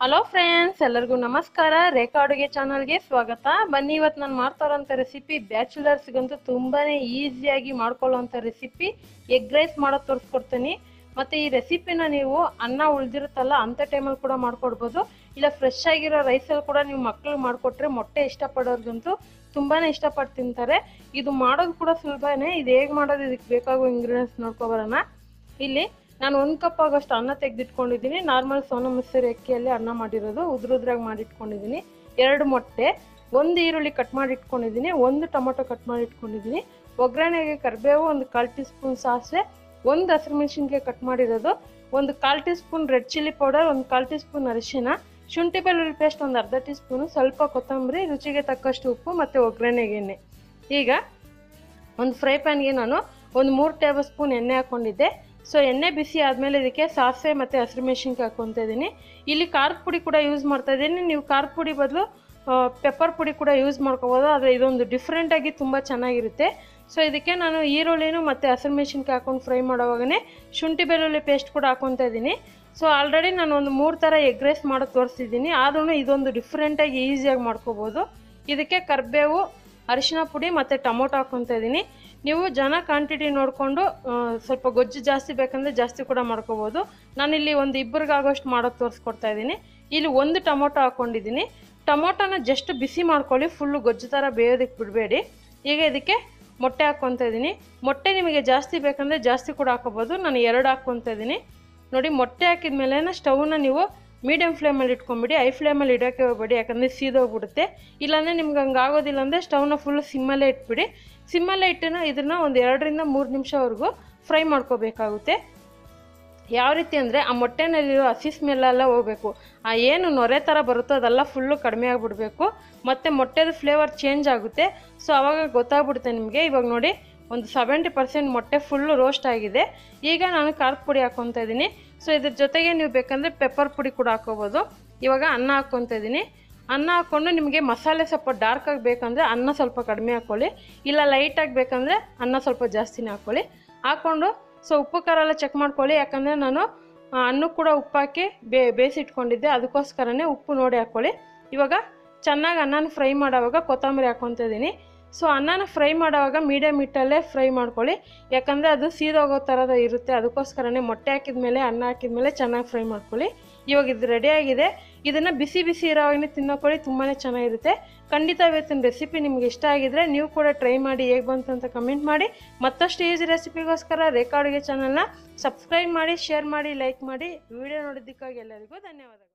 hello friends ಎಲ್ಲರಿಗೂ ನಮಸ್ಕಾರ ರೇಖಾ ಅಡುಗೆ ಚಾನಲ್ಗೆ ಸ್ವಾಗತ ಬನ್ನಿ ಇವತ್ತು ನಾನು ಮಾಡ್ತಾ ಇರೋಂಥ ರೆಸಿಪಿ ಬ್ಯಾಚುಲರ್ಸ್ಗಂತೂ ತುಂಬಾನೇ ಈಸಿಯಾಗಿ ಮಾಡ್ಕೊಳ್ಳೋಂಥ ರೆಸಿಪಿ ಎಗ್ ರೈಸ್ ಮಾಡೋದು ತೋರಿಸ್ಕೊಡ್ತೀನಿ ಮತ್ತು ಈ ರೆಸಿಪಿನ ನೀವು ಅನ್ನ ಉಳಿದಿರುತ್ತಲ್ಲ ಅಂಥ ಟೈಮಲ್ಲಿ ಕೂಡ ಮಾಡ್ಕೊಡ್ಬೋದು ಇಲ್ಲ ಫ್ರೆಶ್ ಆಗಿರೋ ರೈಸಲ್ಲಿ ಕೂಡ ನೀವು ಮಕ್ಕಳು ಮಾಡಿಕೊಟ್ರೆ ಮೊಟ್ಟೆ ಇಷ್ಟಪಡೋರ್ಗಂತೂ ತುಂಬಾ ಇಷ್ಟಪಟ್ಟು ತಿಂತಾರೆ ಇದು ಮಾಡೋದು ಕೂಡ ಸುಲಭನೇ ಇದು ಹೇಗೆ ಮಾಡೋದು ಇದಕ್ಕೆ ಬೇಕಾಗೋ ಇಂಗ್ರೀಡಿಯೆಂಟ್ಸ್ ನೋಡ್ಕೊಬರೋಣ ಇಲ್ಲಿ ನಾನು ಒಂದು ಕಪ್ ಆಗೋಷ್ಟು ಅನ್ನ ತೆಗೆದಿಟ್ಕೊಂಡಿದ್ದೀನಿ ನಾರ್ಮಲ್ ಸೋನಾ ಮಸೂರಿ ಅಕ್ಕಿಯಲ್ಲಿ ಅನ್ನ ಮಾಡಿರೋದು ಉದ್ರುದ್ರಾಗಿ ಮಾಡಿಟ್ಕೊಂಡಿದ್ದೀನಿ ಎರಡು ಮೊಟ್ಟೆ ಒಂದು ಈರುಳ್ಳಿ ಕಟ್ ಮಾಡಿ ಇಟ್ಕೊಂಡಿದ್ದೀನಿ ಒಂದು ಟೊಮೊಟೊ ಕಟ್ ಮಾಡಿ ಇಟ್ಕೊಂಡಿದ್ದೀನಿ ಒಗ್ಗರಣೆಗೆ ಕರಿಬೇವು ಒಂದು ಕಾಲು ಟೀ ಸ್ಪೂನ್ ಸಾಸಿವೆ ಒಂದು ಹಸಿರು ಮೆಣಸಿನ್ಕಾಯಿ ಕಟ್ ಮಾಡಿರೋದು ಒಂದು ಕಾಲು teaspoon red chilli powder ಒಂದು ಕಾಲು ಟೀ ಸ್ಪೂನ್ ಅರಿಶಿನ ಶುಂಠಿ ಬೆಳ್ಳುಳ್ಳಿ ಪೇಸ್ಟ್ ಒಂದು ಅರ್ಧ ಟೀ ಸ್ಪೂನು ಸ್ವಲ್ಪ ಕೊತ್ತಂಬರಿ ರುಚಿಗೆ ತಕ್ಕಷ್ಟು ಉಪ್ಪು ಮತ್ತು ಒಗ್ಗರಣೆಗೆ ಎಣ್ಣೆ ಈಗ ಒಂದು ಫ್ರೈ ಪ್ಯಾನ್ಗೆ ನಾನು ಒಂದು ಮೂರು ಟೇಬಲ್ ಸ್ಪೂನ್ ಎಣ್ಣೆ ಹಾಕ್ಕೊಂಡಿದ್ದೆ ಸೊ ಎಣ್ಣೆ ಬಿಸಿ ಆದಮೇಲೆ ಇದಕ್ಕೆ ಸಾಸಿವೆ ಮತ್ತು ಹಸಿರು ಮೆಣಸಿನ್ಕಾಯಿ ಹಾಕ್ಕೊತಾ ಇದ್ದೀನಿ ಇಲ್ಲಿ ಖಾರದ ಪುಡಿ ಕೂಡ ಯೂಸ್ ಮಾಡ್ತಾ ಇದ್ದೀನಿ ನೀವು ಖಾರದ ಪುಡಿ ಬದಲು ಪೆಪ್ಪರ್ ಪುಡಿ ಕೂಡ ಯೂಸ್ ಮಾಡ್ಕೋಬೋದು ಆದರೆ ಇದೊಂದು ಡಿಫ್ರೆಂಟಾಗಿ ತುಂಬ ಚೆನ್ನಾಗಿರುತ್ತೆ ಸೊ ಇದಕ್ಕೆ ನಾನು ಈರುಳ್ಳಿನೂ ಮತ್ತು ಹಸಿರು ಮೆಣಸಿನ್ಕಾಯಿ ಹಾಕೊಂಡು ಫ್ರೈ ಮಾಡೋವಾಗನೇ ಶುಂಠಿ ಬೆಳ್ಳುಳ್ಳಿ ಪೇಸ್ಟ್ ಕೂಡ ಹಾಕ್ಕೊತಾ ಇದ್ದೀನಿ ಸೊ ಆಲ್ರೆಡಿ ನಾನು ಒಂದು ಮೂರು ಥರ ಎಗ್ ರೈಸ್ ಮಾಡೋದು ತೋರಿಸ್ತಿದ್ದೀನಿ ಆದ್ರೂ ಇದೊಂದು ಡಿಫ್ರೆಂಟಾಗಿ ಈಸಿಯಾಗಿ ಮಾಡ್ಕೋಬೋದು ಇದಕ್ಕೆ ಕರಿಬೇವು ಅರಿಶಿನ ಪುಡಿ ಮತ್ತು ಟೊಮೊಟೊ ಹಾಕ್ಕೊತಾ ಇದ್ದೀನಿ ನೀವು ಜನ ಕ್ವಾಂಟಿಟಿ ನೋಡಿಕೊಂಡು ಸ್ವಲ್ಪ ಗೊಜ್ಜು ಜಾಸ್ತಿ ಬೇಕಂದರೆ ಜಾಸ್ತಿ ಕೂಡ ಮಾಡ್ಕೋಬೋದು ನಾನಿಲ್ಲಿ ಒಂದು ಇಬ್ಬರಿಗಾಗೋಷ್ಟು ಮಾಡೋದು ತೋರಿಸ್ಕೊಡ್ತಾ ಇದ್ದೀನಿ ಇಲ್ಲಿ ಒಂದು ಟೊಮೊಟೊ ಹಾಕ್ಕೊಂಡಿದ್ದೀನಿ ಟೊಮೊಟೊನ ಜಸ್ಟ್ ಬಿಸಿ ಮಾಡ್ಕೊಳ್ಳಿ ಫುಲ್ಲು ಗೊಜ್ಜು ಥರ ಬೇಯೋದಕ್ಕೆ ಬಿಡಬೇಡಿ ಈಗ ಇದಕ್ಕೆ ಮೊಟ್ಟೆ ಹಾಕ್ಕೊತಾ ಇದ್ದೀನಿ ಮೊಟ್ಟೆ ನಿಮಗೆ ಜಾಸ್ತಿ ಬೇಕಂದರೆ ಜಾಸ್ತಿ ಕೂಡ ಹಾಕೋಬೋದು ನಾನು ಎರಡು ಹಾಕ್ಕೊತಾ ಇದ್ದೀನಿ ನೋಡಿ ಮೊಟ್ಟೆ ಹಾಕಿದ ಮೇಲೆ ಸ್ಟವ್ನ ನೀವು ಮೀಡಿಯಮ್ ಫ್ಲೇಮಲ್ಲಿ ಇಟ್ಕೊಂಬಿಡಿ ಐ ಫ್ಲೇಮಲ್ಲಿ ಇಡೋಕ್ಕೆ ಹೋಗ್ಬೇಡಿ ಯಾಕಂದರೆ ಸೀದೋಗ್ಬಿಡುತ್ತೆ ಇಲ್ಲಾಂದರೆ ನಿಮ್ಗೆ ಹಂಗೆ ಆಗೋದಿಲ್ಲ ಅಂದರೆ ಸ್ಟವ್ನ ಫುಲ್ ಸಿಮ್ಮಲ್ಲೇ ಇಟ್ಬಿಡಿ ಸಿಮ್ಮಲ್ಲೇ ಇಟ್ಟು ಇದನ್ನು ಒಂದು ಎರಡರಿಂದ ಮೂರು ನಿಮಿಷವರೆಗೂ ಫ್ರೈ ಮಾಡ್ಕೋಬೇಕಾಗುತ್ತೆ ಯಾವ ರೀತಿ ಅಂದರೆ ಆ ಮೊಟ್ಟೆನಲ್ಲಿರೋ ಹಸಿ ಸ್ಮೆಲ್ಲೆಲ್ಲ ಹೋಗಬೇಕು ಆ ಏನು ನೊರೆ ಥರ ಬರುತ್ತೋ ಅದೆಲ್ಲ ಫುಲ್ಲು ಕಡಿಮೆ ಆಗಿಬಿಡ್ಬೇಕು ಮತ್ತು ಮೊಟ್ಟೆದು ಫ್ಲೇವರ್ ಚೇಂಜ್ ಆಗುತ್ತೆ ಸೊ ಆವಾಗ ಗೊತ್ತಾಗ್ಬಿಡುತ್ತೆ ನಿಮಗೆ ಇವಾಗ ನೋಡಿ ಒಂದು ಸೆವೆಂಟಿ ಪರ್ಸೆಂಟ್ ಮೊಟ್ಟೆ ಫುಲ್ಲು ರೋಸ್ಟ್ ಆಗಿದೆ ಈಗ ನಾನು ಖಾರದ ಪುಡಿ ಹಾಕ್ಕೊತಾ ಇದ್ದೀನಿ ಸೊ ಇದ್ರ ಜೊತೆಗೆ ನೀವು ಬೇಕಂದರೆ ಪೆಪ್ಪರ್ ಪುಡಿ ಕೂಡ ಹಾಕೋಬೋದು ಇವಾಗ ಅನ್ನ ಹಾಕ್ಕೊತಾ ಇದ್ದೀನಿ ಅನ್ನ ಹಾಕ್ಕೊಂಡು ನಿಮಗೆ ಮಸಾಲೆ ಸ್ವಲ್ಪ ಡಾರ್ಕಾಗಿ ಬೇಕಂದರೆ ಅನ್ನ ಸ್ವಲ್ಪ ಕಡಿಮೆ ಹಾಕ್ಕೊಳ್ಳಿ ಇಲ್ಲ ಲೈಟಾಗಿ ಬೇಕಂದರೆ ಅನ್ನ ಸ್ವಲ್ಪ ಜಾಸ್ತಿನೇ ಹಾಕ್ಕೊಳ್ಳಿ ಹಾಕ್ಕೊಂಡು ಸೊ ಉಪ್ಪು ಖಾರ ಎಲ್ಲ ಚೆಕ್ ಮಾಡ್ಕೊಳ್ಳಿ ಯಾಕಂದರೆ ನಾನು ಅನ್ನಕ್ಕೆ ಕೂಡ ಉಪ್ಪು ಹಾಕಿ ಬೇ ಬೇಯಿಸಿಟ್ಕೊಂಡಿದ್ದೆ ಅದಕ್ಕೋಸ್ಕರನೇ ಉಪ್ಪು ನೋಡಿ ಹಾಕ್ಕೊಳ್ಳಿ ಇವಾಗ ಚೆನ್ನಾಗಿ ಅನ್ನನ ಫ್ರೈ ಮಾಡೋವಾಗ ಕೊತ್ತಂಬರಿ ಹಾಕ್ಕೊತಾ ಇದ್ದೀನಿ ಸೊ ಅನ್ನನ ಫ್ರೈ ಮಾಡೋವಾಗ ಮೀಡಿಯಮ್ ಹಿಟ್ಟಲ್ಲೇ ಫ್ರೈ ಮಾಡ್ಕೊಳ್ಳಿ ಯಾಕಂದರೆ ಅದು ಸೀದೋಗೋ ಥರದ ಇರುತ್ತೆ ಅದಕ್ಕೋಸ್ಕರನೇ ಮೊಟ್ಟೆ ಹಾಕಿದ ಮೇಲೆ ಅನ್ನ ಹಾಕಿದ ಮೇಲೆ ಚೆನ್ನಾಗಿ ಫ್ರೈ ಮಾಡ್ಕೊಳ್ಳಿ ಇವಾಗ ಇದು ರೆಡಿಯಾಗಿದೆ ಇದನ್ನು ಬಿಸಿ ಬಿಸಿ ಇರೋವಾಗನೇ ತಿನ್ನೋಕೊಳ್ಳಿ ತುಂಬಾ ಚೆನ್ನಾಗಿರುತ್ತೆ ಖಂಡಿತ ಇವತ್ತಿನ ರೆಸಿಪಿ ನಿಮ್ಗೆ ಇಷ್ಟ ಆಗಿದ್ರೆ ನೀವು ಕೂಡ ಟ್ರೈ ಮಾಡಿ ಹೇಗೆ ಬಂತು ಅಂತ ಕಮೆಂಟ್ ಮಾಡಿ ಮತ್ತಷ್ಟು ಈಸಿ ರೆಸಿಪಿಗೋಸ್ಕರ ರೇಖಾ ಅಡುಗೆ ಚಾನಲ್ನ ಸಬ್ಸ್ಕ್ರೈಬ್ ಮಾಡಿ ಶೇರ್ ಮಾಡಿ ಲೈಕ್ ಮಾಡಿ ವಿಡಿಯೋ ನೋಡಿದ್ದಕ್ಕಾಗಿ ಎಲ್ಲರಿಗೂ ಧನ್ಯವಾದಗಳು